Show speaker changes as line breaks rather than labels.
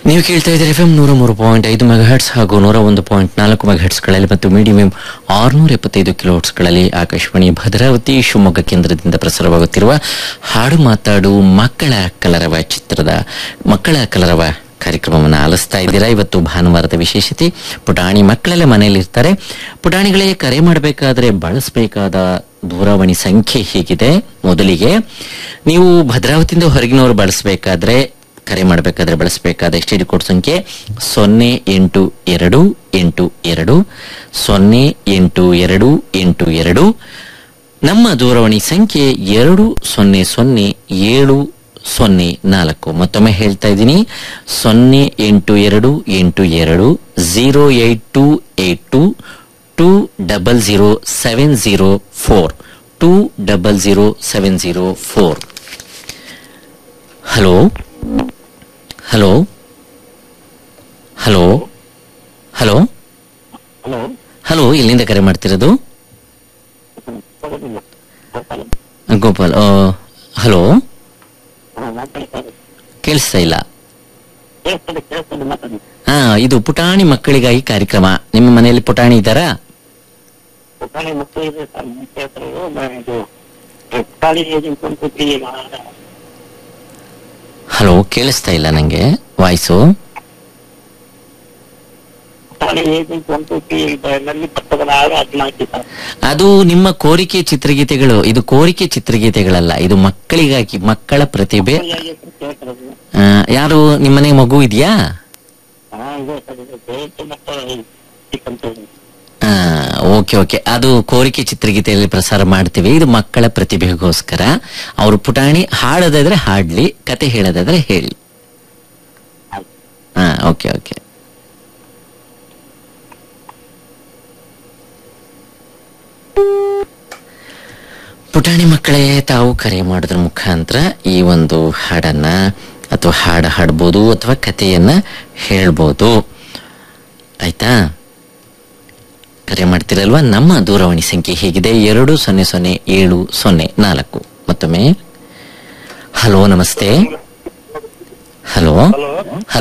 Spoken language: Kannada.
ನೀವು ಕೇಳ್ತಾ ಇದ್ದೀರಿ ಎಫ್ ಎಂ ನೂರ ಮೂರು ಪಾಯಿಂಟ್ ಐದು ಮೆಗಾಹೆಟ್ಸ್ ಹಾಗೂ ನೂರ ಒಂದು ಪಾಯಿಂಟ್ ನಾಲ್ಕು ಮೆಗಾಹೆಟ್ಸ್ಗಳಲ್ಲಿ ಮತ್ತು ಮೀಡಿಯಂ ಎಂ ಆರುನೂರ ಎಪ್ಪತ್ತೈದು ಕಿಲೋಹೆಟ್ಸ್ಗಳಲ್ಲಿ ಆಕಾಶವಾಣಿ ಭದ್ರಾವತಿ ಶಿವಮೊಗ್ಗ ಕೇಂದ್ರದಿಂದ ಪ್ರಸಾರವಾಗುತ್ತಿರುವ ಹಾಡು ಮಾತಾಡು ಮಕ್ಕಳ ಕಲರವ ಚಿತ್ರದ ಮಕ್ಕಳ ಕಲರವ ಕಾರ್ಯಕ್ರಮವನ್ನು ಆಲಿಸ್ತಾ ಇದ್ದೀರಾ ಇವತ್ತು ಭಾನುವಾರದ ವಿಶೇಷತೆ ಪುಟಾಣಿ ಮಕ್ಕಳೆಲ್ಲ ಮನೆಯಲ್ಲಿರ್ತಾರೆ ಪುಟಾಣಿಗಳೇ ಕರೆ ಮಾಡಬೇಕಾದ್ರೆ ಬಳಸಬೇಕಾದ ದೂರವಾಣಿ ಸಂಖ್ಯೆ ಹೀಗಿದೆ ಮೊದಲಿಗೆ ನೀವು ಭದ್ರಾವತಿಯಿಂದ ಹೊರಗಿನವರು ಬಳಸಬೇಕಾದ್ರೆ ಕರೆ ಮಾಡಬೇಕಾದ್ರೆ ಬಳಸಬೇಕಾದ ಎಸ್ ಟಿ ಕೋಡ್ ಸಂಖ್ಯೆ ಸೊನ್ನೆ ಎಂಟು ಎರಡು ಎಂಟು ಎರಡು ಸೊನ್ನೆ ಎಂಟು ಎರಡು ಎಂಟು ಎರಡು ನಮ್ಮ ದೂರವಾಣಿ ಸಂಖ್ಯೆ ಎರಡು ಸೊನ್ನೆ ಸೊನ್ನೆ ಏಳು ಸೊನ್ನೆ ನಾಲ್ಕು ಮತ್ತೊಮ್ಮೆ ಹೇಳ್ತಾ ಇದ್ದೀನಿ ಸೊನ್ನೆ ಎಂಟು ಎರಡು ಎಂಟು ಎರಡು zero eight two eight two two double zero seven zero four two double zero seven zero four hello hello hello hello
hello
hello ಎಲ್ಲಿಂದ ಕರೆ ಮಾಡ್ತಿರೋದು ಗೋಪಾಲ್ ಆ, ಹಲೋ ಕೇಳಿಸ್ತಾ ಇಲ್ಲ
ಕೇಳಿಸ್ತದೆ ಕೇಳಿಸ್ತದೆ ಮಾತಾಡಿ
ಹಾ ಇದು ಪುಟಾಣಿ ಮಕ್ಕಳಿಗಾಗಿ ಕಾರ್ಯಕ್ರಮ ನಿಮ್ಮ ಮನೆಯಲ್ಲಿ ಪುಟಾಣಿ ಇದ್ದಾರಾ
ಪುಟಾಣಿ ಮಕ್ಕಳು ಇದೆ ಸರ್ ಮುಖ್ಯ ಹೆಸರು ಮ- ಇದು ಪುಟಾಣಿ ಏಜೆಂಟ್ ಅಂತ ಕೂತಿದೆ
ಹಲೋ ಕೇಳಿಸ್ತಾ ಇಲ್ಲ ನಂಗೆ ವಾಯ್ಸು
ಪುಟಾಣಿ ಏಜೆಂಟ್ ಅಂತ ಕೂತಿ ನಲ್ಲಿ ಪಕ್ಕದ ಆಗ ಅದನ್ನ ಹಾಕಿ ಸರ್
ಅದು ನಿಮ್ಮ ಕೋರಿಕೆ ಚಿತ್ರಗೀತೆಗಳು ಇದು ಕೋರಿಕೆ ಚಿತ್ರಗೀತೆಗಳಲ್ಲ ಇದು ಮಕ್ಕಳಿಗಾಗಿ ಮಕ್ಕಳ ಪ್ರತಿಭೆ
ಕೇಳ್ತಿರೋದು
ಆ, ಯಾರು ನಿಮ್ಮನೆ ಮಗು ಇದೆಯಾ
ಹಾ ಇದೆ ಸರ್ ಇದು ಜಯಂತಿ ಮತ್ತೆ ಚಿಕ್ಕಂತ
ಓಕೆ ಓಕೆ ಅದು ಕೋರಿಕೆ ಚಿತ್ರಗೀತೆಯಲ್ಲಿ ಪ್ರಸಾರ ಮಾಡ್ತೀವಿ ಇದು ಮಕ್ಕಳ ಪ್ರತಿಭೆಗೋಸ್ಕರ ಅವರು ಪುಟಾಣಿ ಹಾಡೋದಾದ್ರೆ ಹಾಡ್ಲಿ ಕತೆ ಹೇಳೋದಾದ್ರೆ ಹೇಳಿ ಹಾ ಓಕೆ ಓಕೆ ಪುಟಾಣಿ ಮಕ್ಕಳೇ ತಾವು ಕರೆ ಮಾಡೋದ್ರ ಮುಖಾಂತರ ಈ ಒಂದು ಹಾಡನ್ನ ಅಥವಾ ಹಾಡು ಹಾಡ್ಬೋದು ಅಥವಾ ಕಥೆಯನ್ನ ಹೇಳ್ಬೋದು ಆಯ್ತಾ ಕರೆ ಮಾಡ್ತಿರಲ್ವಾ ನಮ್ಮ ದೂರವಾಣಿ ಸಂಖ್ಯೆ ಹೇಗಿದೆ ಎರಡು ಸೊನ್ನೆ ಸೊನ್ನೆ ಏಳು ಸೊನ್ನೆ ನಾಲ್ಕು ಮತ್ತೊಮ್ಮೆ ಹಲೋ ನಮಸ್ತೆ ಹಲೋ
ಹಲೋ